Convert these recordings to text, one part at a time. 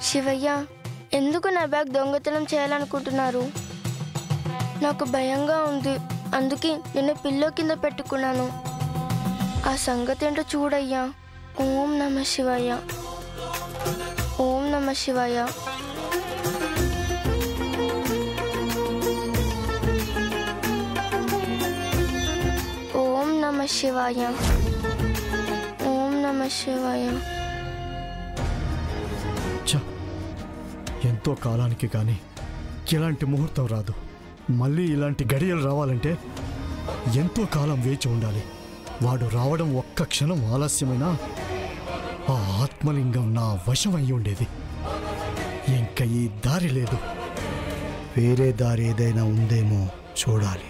శివయ్య ఎందుకు నా బ్యాగ్ దొంగతనం చేయాలనుకుంటున్నారు నాకు భయంగా ఉంది అందుకే నిన్ను పిల్లో కింద పెట్టుకున్నాను ఆ సంగతి ఏంటో చూడయ్యా ఓం నమ శివయ్య ఓం నమ శివయ్య ఓం నమ శివాయ ఓం నమ శివాయ ఛ! ఎంతో కాలానికి కానీ ఇలాంటి ముహూర్తం రాదు మళ్ళీ ఇలాంటి గడియలు రావాలంటే ఎంతో కాలం వేచి ఉండాలి వాడు రావడం ఒక్క క్షణం ఆలస్యమైనా ఆ ఆత్మలింగం నా వశం అయి ఉండేది ఇంకా ఈ దారి లేదు వేరే దారి ఏదైనా ఉందేమో చూడాలి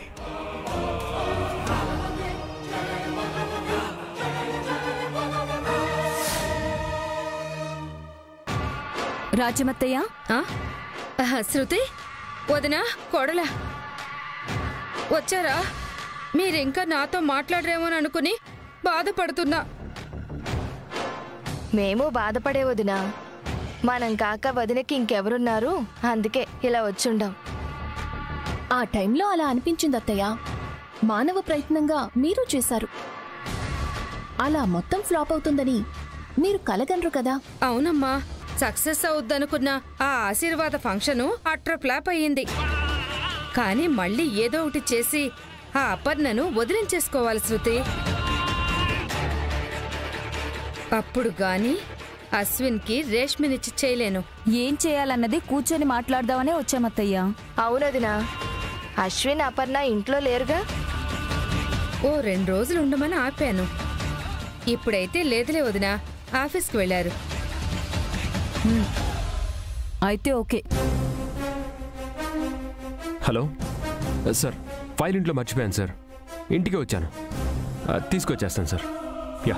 రాజమత్తయ్య ఆ? ఆహా, శృతి వదినా కొడలా వచ్చారా మీరింకా నాతో మాట్లాడరేమోని అనుకుని బాధపడుతున్నా మేము బాధపడే వదినా మనం కాక వదినకి ఇంకెవరున్నారు అందుకే ఇలా వచ్చుండాం ఆ టైంలో అలా అనిపించింది అత్తయ్య మానవ ప్రయత్నంగా మీరు చేశారు అలా మొత్తం ఫ్లాప్ అవుతుందని మీరు కలగనరు కదా అవునమ్మా సక్సెస్ అవుద్దనుకున్న ఆ ఆశీర్వాద ఫంక్షను అట్ర ఫ్లాప్ అయ్యింది కానీ మళ్ళీ ఏదో ఒకటి చేసి ఆ అపర్ణను వదిలించేసుకోవాలి శృతి అప్పుడు గాని అశ్విన్కి రేష్మినిచ్చి చేయలేను ఏం చేయాలన్నది కూర్చొని మాట్లాడదామనే వచ్చామత్తయ్యా అవునదినా అశ్విన్ అపర్ణ ఇంట్లో లేరుగా ఓ రెండు రోజులు ఉండమని ఆపాను ఇప్పుడైతే లేదులే వదినా ఆఫీస్కి వెళ్ళారు అయితే ఓకే హలో సార్ ఫైల్ ఇంట్లో మర్చిపోయాను సార్ ఇంటికి వచ్చాను ఆ, తీసుకొచ్చేస్తాను సార్ యా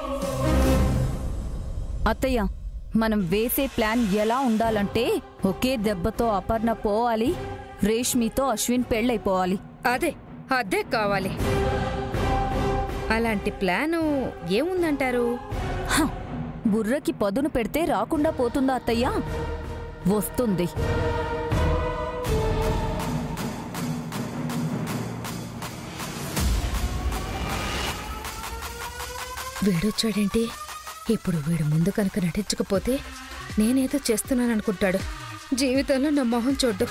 అత్తయ్య మనం వేసే ప్లాన్ ఎలా ఉండాలంటే ఒకే దెబ్బతో అపర్ణ పోవాలి రేష్మితో అశ్విన్ పెళ్ళైపోవాలి అదే అదే కావాలి అలాంటి ప్లాను ఏముందంటారు హ! బుర్రకి పదును పెడితే రాకుండా పోతుందా అత్తయ్య వస్తుంది వీడొచ్చాడేంటి ఇప్పుడు వీడు ముందు కనుక నటించకపోతే నేనేదో చేస్తున్నాననుకుంటాడు జీవితంలో నా మొహం చూడ్డు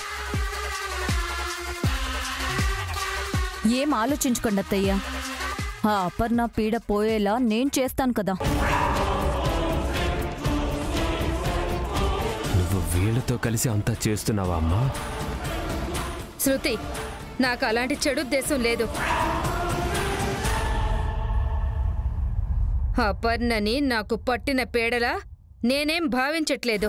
ఏం ఆలోచించుకోండి అత్తయ్య ఆ అపర్ణ పీడ పోయేలా నేను చేస్తాను కదా నువ్వు వీళ్ళతో కలిసి అంతా చేస్తున్నావా అమ్మా శృతి నాకు అలాంటి చెడు ఉద్దేశం లేదు అపర్ణని నాకు పట్టిన పీడలా నేనేం భావించట్లేదు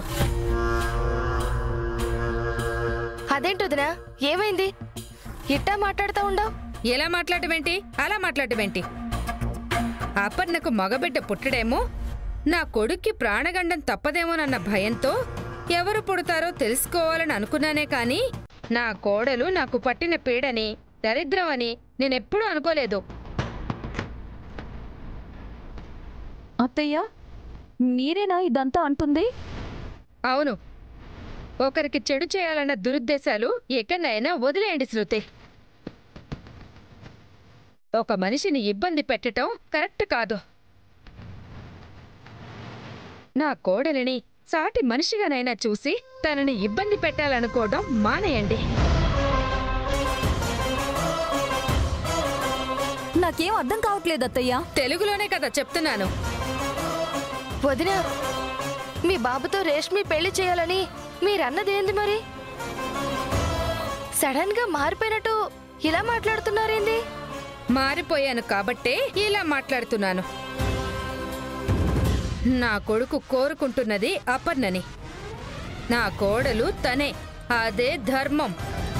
అదేంటి వదినా ఏమైంది ఇట్టా మాట్లాడుతూ ఉండవు ఎలా మాట్లాడమేంటి అలా మాట్లాడమేంటి అపర్ణకు మగబిడ్డ పుట్టడేమో నా కొడుక్కి ప్రాణగండం తప్పదేమోనన్న భయంతో ఎవరు పుడతారో తెలుసుకోవాలని అనుకున్నానే కాని నా కోడలు నాకు పట్టిన పీడని దరిద్రమని నేనెప్పుడూ అనుకోలేదు అత్తయ్య మీరేనా ఇదంతా అంటుంది అవును ఒకరికి చెడు చేయాలన్న దురుద్దేశాలు ఎక్కడైనా వదిలేయండి శృతి ఒక మనిషిని ఇబ్బంది పెట్టటం కరెక్ట్ కాదు నా కోడలిని సాటి మనిషిగానైనా చూసి తనని ఇబ్బంది పెట్టాలనుకోవడం మానేయండి నాకేం అర్థం కావట్లేదు అత్తయ్య తెలుగులోనే కదా చెప్తున్నాను వదినా మీ బాబుతో రేష్మి పెళ్లి చేయాలని మీరన్నదేంది మరి సడన్ గా మారిపోయినట్టు ఇలా మాట్లాడుతున్నారేంది మారిపోయాను కాబట్టే ఇలా మాట్లాడుతున్నాను నా కొడుకు కోరుకుంటున్నది అపర్ణని నా కోడలు తనే అదే ధర్మం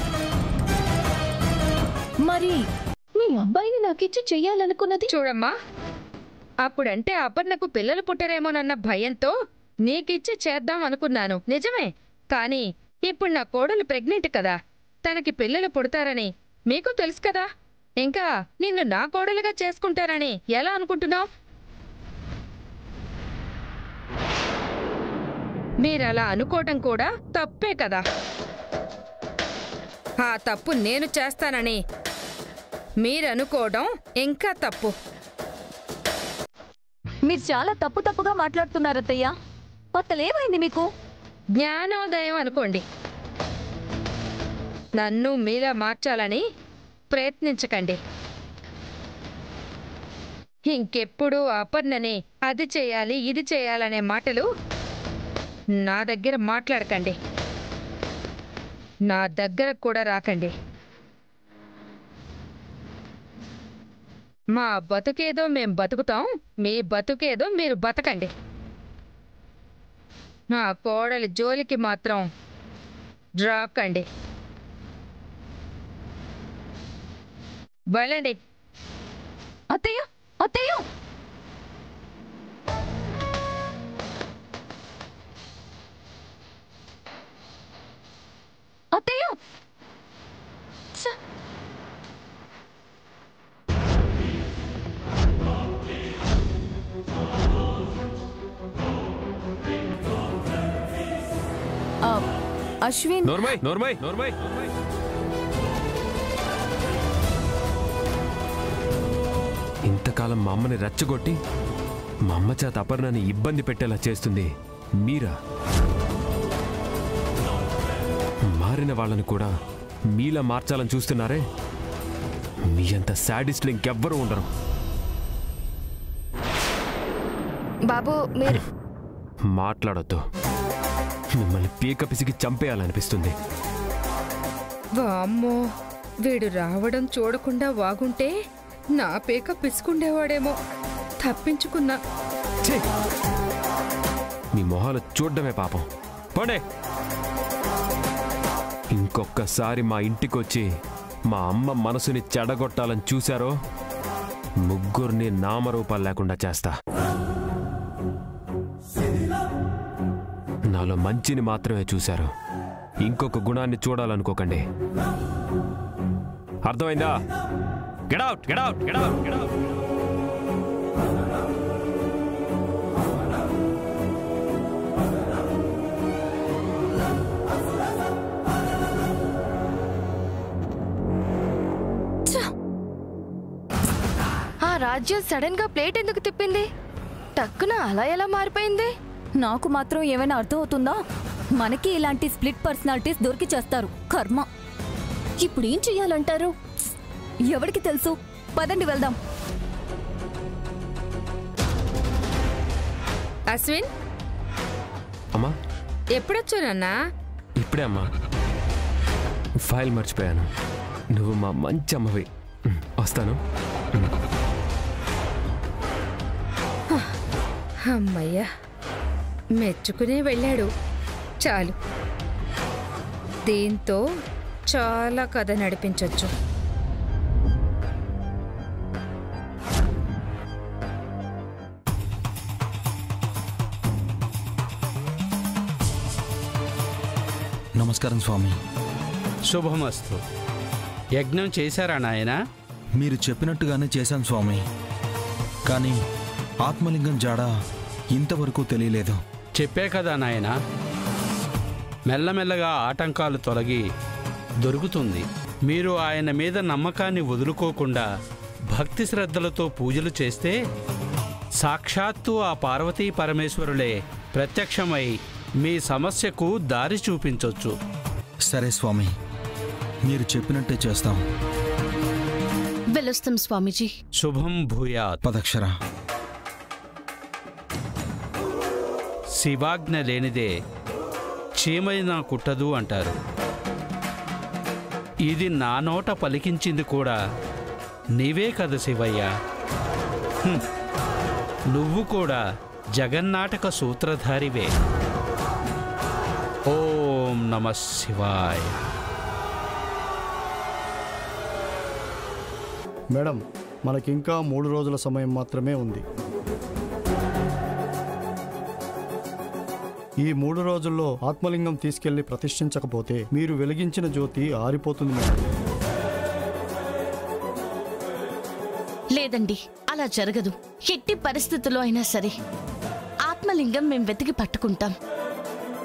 మరి మీ అబ్బాయిని నాకిచ్చి చెయ్యాలనుకున్నది చూడమ్మా అప్పుడంటే అపర్ణకు పిల్లలు పుట్టరేమోనన్న భయంతో నీకిచ్చి చేద్దాం అనుకున్నాను నిజమే కానీ ఇప్పుడు నా కోడలు ప్రెగ్నెంట్ కదా తనకి పిల్లలు పుడతారని మీకు తెలుసు కదా ఇంకా నిన్ను నా కోడలుగా చేసుకుంటారని ఎలా అనుకుంటున్నావు మీరలా అనుకోవటం కూడా తప్పే కదా ఆ తప్పు నేను చేస్తానని మీరనుకోవడం ఇంకా తప్పు మీరు చాలా తప్పు తప్పుగా మాట్లాడుతున్నారు అత్తయ్య అసలేమైంది మీకు జ్ఞానోదయం అనుకోండి నన్ను మీలా మార్చాలని ప్రయత్నించకండి ఇంకెప్పుడు అపర్ణని అది చేయాలి ఇది చేయాలనే మాటలు నా దగ్గర మాట్లాడకండి నా దగ్గర కూడా రాకండి మా బతుకేదో మేం బతుకుతాం మీ బతుకేదో మీరు బతకండి నా కోడలి జోలికి మాత్రం రాకండి వెళ్ళండి అత్తయ్య అత్తయ్య అత్తయ్య ఛ! ఆ, అశ్విన్ నోర్మై నోర్మై నోర్మై ఇంతకాలం మా అమ్మని రెచ్చగొట్టి మా అమ్మ చేత అపర్ణని ఇబ్బంది పెట్టేలా చేస్తుంది మీరా మారిన వాళ్ళని కూడా మీలా మార్చాలని చూస్తున్నారే మీ అంత శాడిస్టులు ఇంకెవ్వరూ ఉండరు బాబు మీరు మాట్లాడొద్దు మిమ్మల్ని పీక పిసికి చంపేయాలనిపిస్తుంది వామ్మో వీడు రావడం చూడకుండా వాగుంటే నా పేక పిసుకుండేవాడేమో తప్పించుకున్నా ఛీ! మీ మొహాలు చూడ్డమే పాపం పోండే ఇంకొక్కసారి మా ఇంటికొచ్చి మా అమ్మ మనసుని చెడగొట్టాలని చూశారో ముగ్గురిని నామరూపాలు లేకుండా చేస్తా నాలో మంచిని మాత్రమే చూశారు ఇంకొక గుణాన్ని చూడాలనుకోకండి అర్థమైందా గెడౌట్ గెడౌట్ గెడౌట్ గెడౌట్ ఆ రాజ్యం సడన్ గా ప్లేట్ ఎందుకు తిప్పింది టక్కున అలా ఎలా మారిపోయింది నాకు మాత్రం ఏమైనా అర్థం అవుతుందా మనకి ఇలాంటి స్ప్లిట్ పర్సనాలిటీస్ దొరికి చేస్తారు కర్మ ఇప్పుడు ఏం చెయ్యాలంటారు ఎవరికి తెలుసు పదండి వెళ్దాం అశ్విన్ అమ్మా ఎప్పుడొచ్చానన్నా ఇప్పుడే అమ్మా ఫైల్ మర్చిపోయాను నువ్వు మా మంచి అమ్మవి ఉమ్, వస్తాను ఉమ్. అమ్మయ్యా మెచ్చుకునే వెళ్ళాడు చాలు దీంతో చాలా కథ నడిపించొచ్చు నమస్కారం స్వామి శుభమస్తు యజ్ఞం చేశారా నాయనా మీరు చెప్పినట్టుగానే చేశాను స్వామి కానీ ఆత్మలింగం జాడ ఇంతవరకు తెలియలేదు చెప్పే కదా నాయనా మెల్లమెల్లగా ఆటంకాలు తొలగి దొరుకుతుంది మీరు ఆయన మీద నమ్మకాన్ని వదులుకోకుండా భక్తి శ్రద్ధలతో పూజలు చేస్తే సాక్షాత్తు ఆ పార్వతీ పరమేశ్వరులే ప్రత్యక్షమై మీ సమస్యకు దారి చూపించొచ్చు సరే స్వామి మీరు చెప్పినట్టే చేస్తాం వెళ్ళొస్తాం స్వామీజీ శుభం భూయాత్ పదక్షర శివాజ్ఞ లేనిదే చీమైనా కుట్టదు అంటారు ఇది నా నోట పలికించింది కూడా నీవే కదా శివయ్య హ్మ్. నువ్వు కూడా జగన్నాటక సూత్రధారివే ఓం నమ శివాయ మేడం మనకింకా మూడు రోజుల సమయం మాత్రమే ఉంది ఈ మూడు రోజుల్లో ఆత్మలింగం తీసుకెళ్లి ప్రతిష్ఠించకపోతే మీరు వెలిగించిన జ్యోతి ఆరిపోతుంది మేడం లేదండి అలా జరగదు ఎట్టి పరిస్థితుల్లో అయినా సరే ఆత్మలింగం మేం వెతికి పట్టుకుంటాం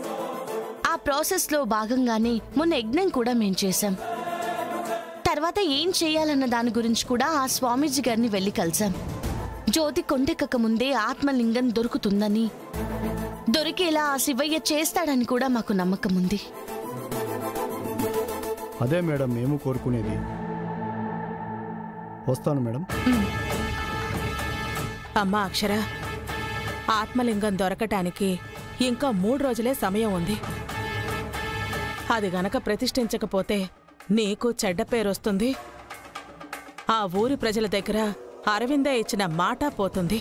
ప్రాసెస్లో భాగంగానే మొన్న యజ్ఞం కూడా మేం చేశాం తర్వాత ఏం చేయాలన్న దాని గురించి కూడా ఆ స్వామీజీ గారిని వెళ్ళి కలిసాం జ్యోతి కొండెక్కక ముందే ఆత్మలింగం దొరుకుతుందని దొరికేలా ఆ శివయ్య చేస్తాడని కూడా మాకు నమ్మకం ఉంది అదే మేడం మేము కోరుకునేది వస్తాను మేడం అమ్మా అక్షర ఆత్మలింగం దొరకటానికి ఇంకా మూడు రోజులే సమయం ఉంది అది గనక ప్రతిష్ఠించకపోతే నీకు చెడ్డ పేరొస్తుంది ఆ ఊరి ప్రజల దగ్గర అరవింద ఇచ్చిన మాట పోతుంది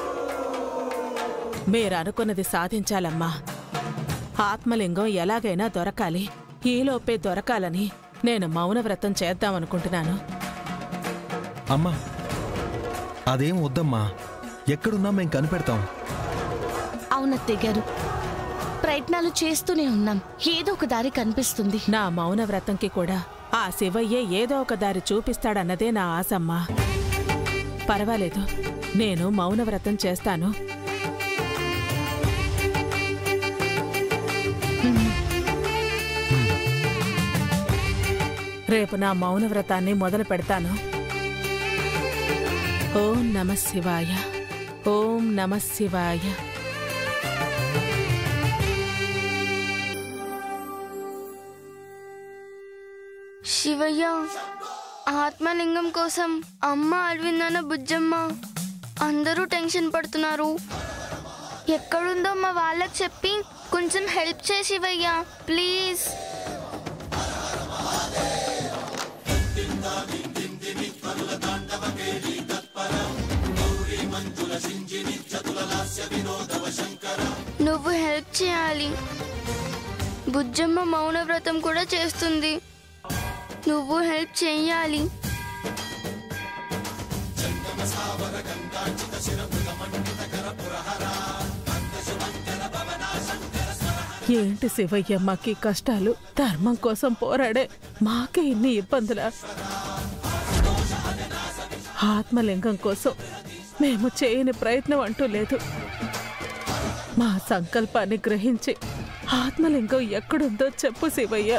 మీరనుకున్నది సాధించాలమ్మా ఆత్మలింగం ఎలాగైనా దొరకాలి ఈలోపే దొరకాలని నేను మౌనవ్రతం చేద్దామనుకుంటున్నాను అమ్మా అదేం వద్దమ్మా ఎక్కడున్నా మేం కనిపెడతాం అవునత్తయ్య గారు ప్రయత్నాలు చేస్తూనే ఉన్నాం ఏదో ఒక దారి కనిపిస్తుంది నా మౌనవ్రతంకి కూడా ఆ శివయ్యే ఏదో ఒక దారి చూపిస్తాడన్నదే నా ఆశమ్మా పర్వాలేదు నేను మౌనవ్రతం చేస్తాను రేపు నా మౌనవ్రతాన్ని మొదలు పెడతాను ఓం నమ శివాయ ఓం నమ శివాయ శివయ్య ఆత్మలింగం కోసం అమ్మ అరవిందన్న బుజ్జమ్మ అందరూ టెన్షన్ పడుతున్నారు ఎక్కడుందో మా వాళ్ళకి చెప్పి కొంచెం హెల్ప్ చేయి శివయ్య ప్లీజ్ నువ్వు హెల్ప్ చేయాలి బుజ్జమ్మ మౌనవ్రతం కూడా చేస్తుంది నువ్వు హెల్ప్ చెయ్యాలి ఏంటి శివయ్య మాకి కష్టాలు ధర్మం కోసం పోరాడే మాకే ఇన్ని ఇబ్బందులా ఆత్మలింగం కోసం మేము చేయని ప్రయత్నం అంటూ లేదు మా సంకల్పాన్ని గ్రహించి ఆత్మలింగం ఎక్కడుందో చెప్పు శివయ్య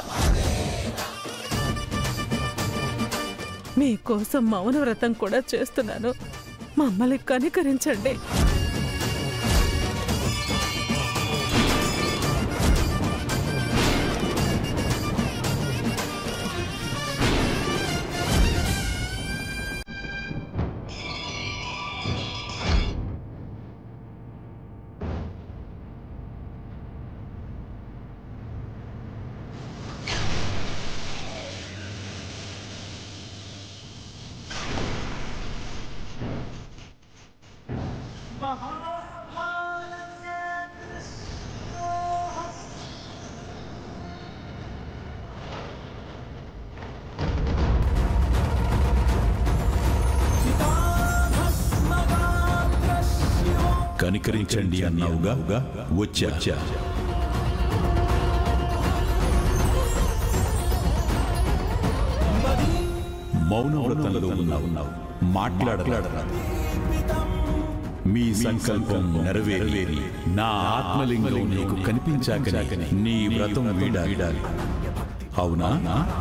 మీకోసం మౌనవ్రతం కూడా చేస్తున్నాను మమ్మల్ని కనికరించండి కనికరించండి అన్నావుగా వచ్చా మౌనవ్రతంలో ఉన్నావు మాట్లాడరాదు మీ సంకల్పం నెరవేరి నా ఆత్మలింగం నీకు కనిపించాక నీ వ్రతం వీడాలి అవునా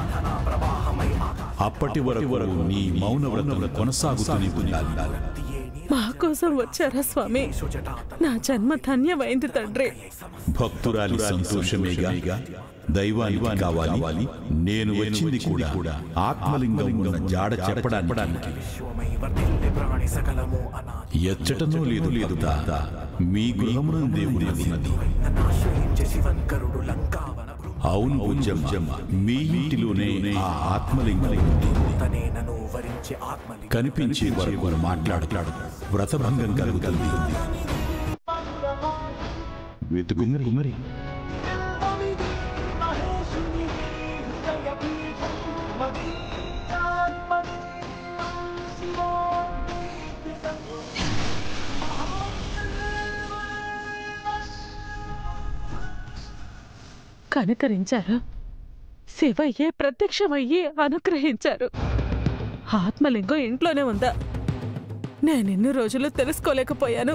అప్పటి వరకు నీ మౌన వ్రతం కొనసాగుతూనే ఉండాలి మా కోసం వచ్చారా స్వామి నా జన్మ ధన్యమైంది తండ్రి భక్తురాలి సంతోషమేగా దైవానికి కావాలి నేను వచ్చింది కూడా ఆత్మలింగం ఉన్న జాడ చెప్పడానికి ఎచ్చటనో లేదు లేదు తాత మీ గృహమున దేవుడి ఉన్నది అవును బుజ్జమ్మ మీ ఇంటిలోనే ఆ ఆత్మలింగం ఉంది కనిపించే వరకు మాట్లాడతాడు వ్రతభంగం కలుగుతుంది వెతుకు మరి కనికరించారు శివయ్యే ప్రత్యక్షమయ్యి అనుగ్రహించారు ఆత్మలింగం ఇంట్లోనే ఉందా నేనిన్ని రోజులు తెలుసుకోలేకపోయాను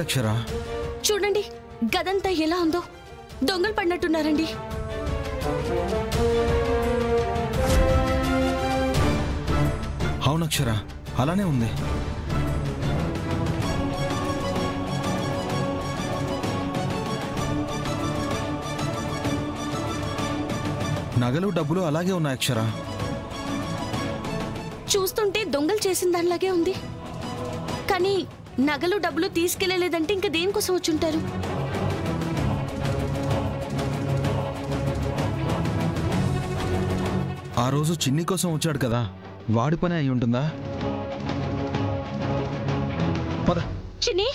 అక్షర చూడండి గదంతా ఎలా ఉందో దొంగలు పడినట్టున్నారండి అవును అక్షర అలానే ఉంది నగలు డబ్బులు అలాగే ఉన్నాయి అక్షర చూస్తుంటే దొంగలు చేసిన దానిలాగే ఉంది కానీ నగలు డబ్బులు తీసుకెళ్లలేదంటే ఇంకా దేనికోసం వచ్చుంటారు ఆ రోజు చిన్ని కోసం వచ్చాడు కదా వాడి పని అయి ఉంటుందా పద చిన్ని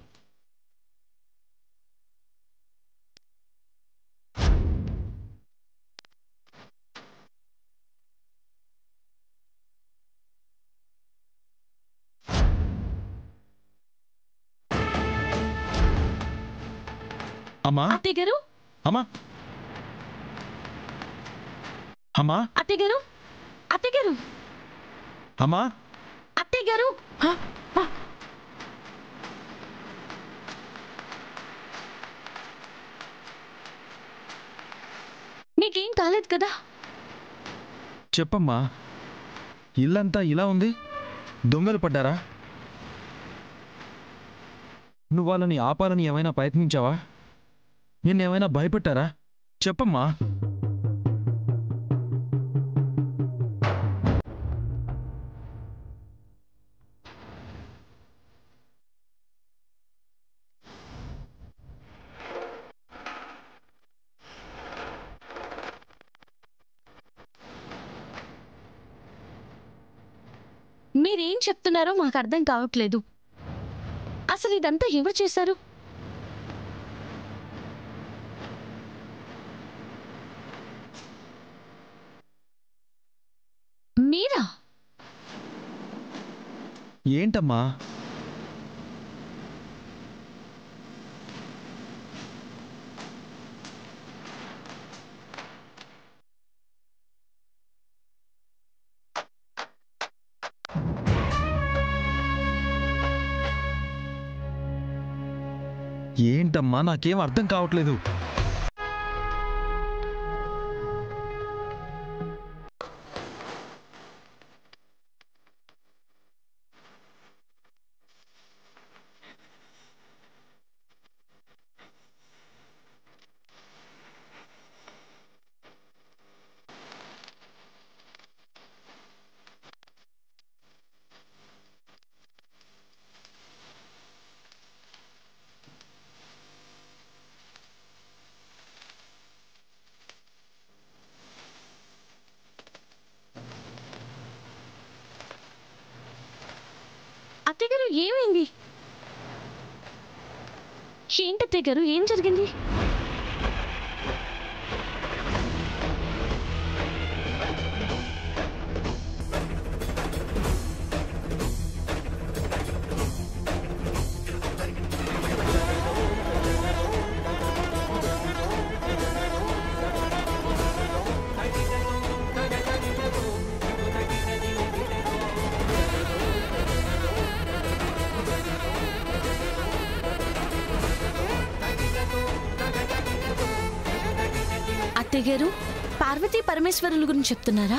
అమ్మా అత్తయ్య గారు అమ్మా అమ్మా అత్తయ్య గారు అత్తయ్య గారు అమ్మా అత్తయ్య గారు ఆ, ఆ. మీకేం కాలేదు కదా చెప్పమ్మా ఇల్లంతా ఇలా ఉంది దొంగలు పడ్డారా నువ్వు వాళ్ళని ఆపాలని ఏమైనా ప్రయత్నించావా నిన్నేమైనా భయపెట్టారా చెప్పమ్మా మీరేం చెప్తున్నారో మాకు అర్థం కావట్లేదు అసలు ఇదంతా ఎవరు చేశారు మీరా ఏంటమ్మా ఏంటమ్మా నాకేం అర్థం కావట్లేదు అత్తయ్య గారు ఏమైంది ఏంటి అత్తయ్య గారు ఏం జరిగింది అత్తయ్య గారు పార్వతీ పరమేశ్వరుల గురించి చెప్తున్నారా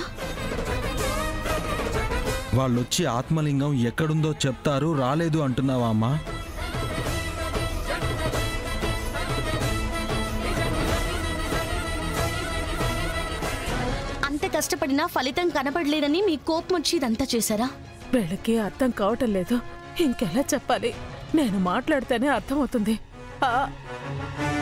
వాళ్ళొచ్చి ఆత్మలింగం ఎక్కడుందో చెప్తారు రాలేదు అంటున్నావా అమ్మా అంత కష్టపడినా ఫలితం కనపడలేదని మీ కోపం వచ్చి ఇదంతా చేశారా వీళ్ళకి అర్థం కావటం లేదు ఇంకెలా చెప్పాలి నేను మాట్లాడితేనే అర్థమవుతుంది ఆ,